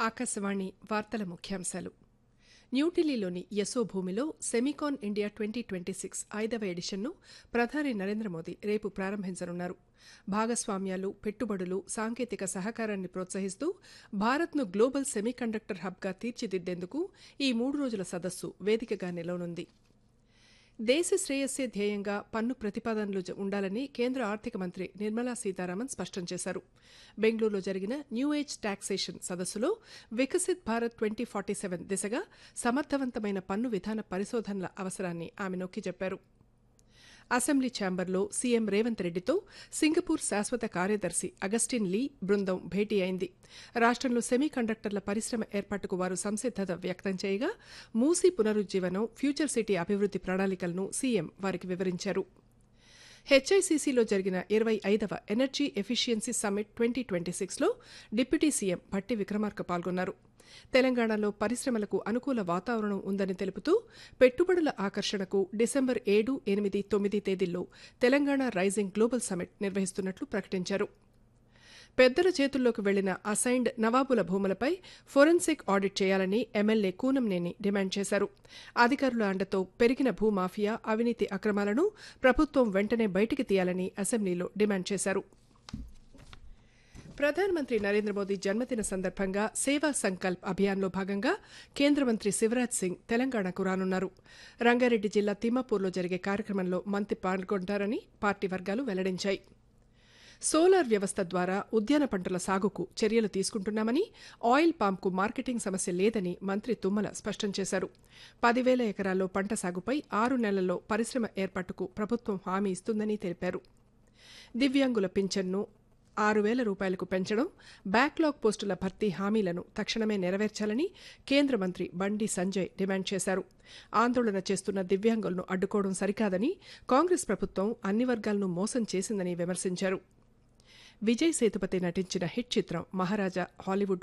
ఆకాశవాణి వార్తల ముఖ్యాంశాలు న్యూఢిల్లీలోని యశోభూమిలో Semicon India twenty twenty six ఐదవ ఎడిషన్ను ప్రధాని నరేంద్ర మోదీ రేపు ప్రారంభించనున్నారు భాగస్వామ్యాలు పెట్టుబడులు సాంకేతిక సహకారాన్ని ప్రోత్సహిస్తూ భారత్ను గ్లోబల్ సెమీకండక్టర్ హబ్గా తీర్చిదిద్దేందుకు ఈ మూడు రోజుల సదస్సు వేదికగా నిలవనుంది దేశ శ్రేయస్సే ధ్యేయంగా పన్ను ప్రతిపాదనలు జ- ఉండాలని కేంద్ర ఆర్థిక మంత్రి నిర్మలా సీతారామన్ స్పష్టం చేశారు బెంగళూరులో జరిగిన న్యూ ఏజ్ టాక్సేషన్ సదస్సులో Viksit Bharat twenty forty seven దిశగా సమర్థవంతమైన పన్ను విధాన పరిశోధనల అవసరాన్ని ఆమె నొక్కి చెప్పారు అసెంబ్లీ ఛాంబర్లో సీఎం రేవంత్ రెడ్డితో సింగపూర్ శాశ్వత కార్యదర్శి అగస్టిన్ లీ బృందం భేటీ అయింది రాష్ట్రంలో సెమీ కండక్టర్ల పరిశ్రమ ఏర్పాటుకు వారు సంసిద్దత వ్యక్తం చేయగా మూసీ పునరుజ్జీవనం ఫ్యూచర్ సిటీ అభివృద్ది ప్రణాళికలను సీఎం వారికి వివరించారు హెచ్ఐసిసిలో జరిగిన ఇరవై ఐదవ energy efficiency summit twenty twenty సిక్స్లో డిప్యూటీ సీఎం భట్టి విక్రమార్క పాల్గొన్నారు తెలంగాణలో పరిశ్రమలకు అనుకూల వాతావరణం ఉందని తెలుపుతూ పెట్టుబడుల ఆకర్షణకు డిసెంబర్ ఏడు ఎనిమిది తొమ్మిది తేదీల్లో తెలంగాణ రైజింగ్ గ్లోబల్ సమ్మిట్ నిర్వహిస్తున్నట్లు ప్రకటించారు పెద్దల చేతుల్లోకి వెళ్లిన అసైన్డ్ నవాబుల భూములపై ఫోరెన్సిక్ ఆడిట్ చేయాలని ఎమ్మెల్యే కూనంనేని డిమాండ్ చేశారు అధికారుల అండతో పెరిగిన భూమాఫియా అవినీతి అక్రమాలను ప్రభుత్వం వెంటనే బయటికి తీయాలని అసెంబ్లీలో డిమాండ్ చేశారు ప్రధానమంత్రి నరేంద్ర మోదీ జన్మదిన సందర్భంగా సేవా సంకల్ప్ అభియాన్లో భాగంగా కేంద్ర మంత్రి శివరాజ్ సింగ్ తెలంగాణకు రానున్నారు రంగారెడ్డి జిల్లా తిమ్మాపూర్లో జరిగే కార్యక్రమంలో మంత్రి పాల్గొంటారని పార్టీ వర్గాలు వెల్లడించాయి సోలార్ వ్యవస్థ ద్వారా ఉద్యాన పంటల సాగుకు చర్యలు తీసుకుంటున్నామని ఆయిల్ పాంకు మార్కెటింగ్ సమస్య లేదని మంత్రి తుమ్మల స్పష్టం చేశారు పదివేల ఎకరాల్లో పంట సాగుపై ఆరు నెలల్లో పరిశ్రమ ఏర్పాటుకు ప్రభుత్వం హామీ ఇస్తుందని తెలిపారు దివ్యాంగుల పింఛన్ను ఆరు వేల రూపాయలకు పెంచడం బ్యాక్లాగ్ పోస్టుల భర్తీ హామీలను తక్షణమే నెరవేర్చాలని కేంద్ర మంత్రి బండి సంజయ్ డిమాండ్ చేశారు ఆందోళన చేస్తున్న దివ్యాంగులను అడ్డుకోవడం సరికాదని కాంగ్రెస్ ప్రభుత్వం అన్ని వర్గాలను మోసం చేసిందని విమర్శించారు విజయ్ సేతుపతి నటించిన హిట్ చిత్రం మహారాజా హాలీవుడ్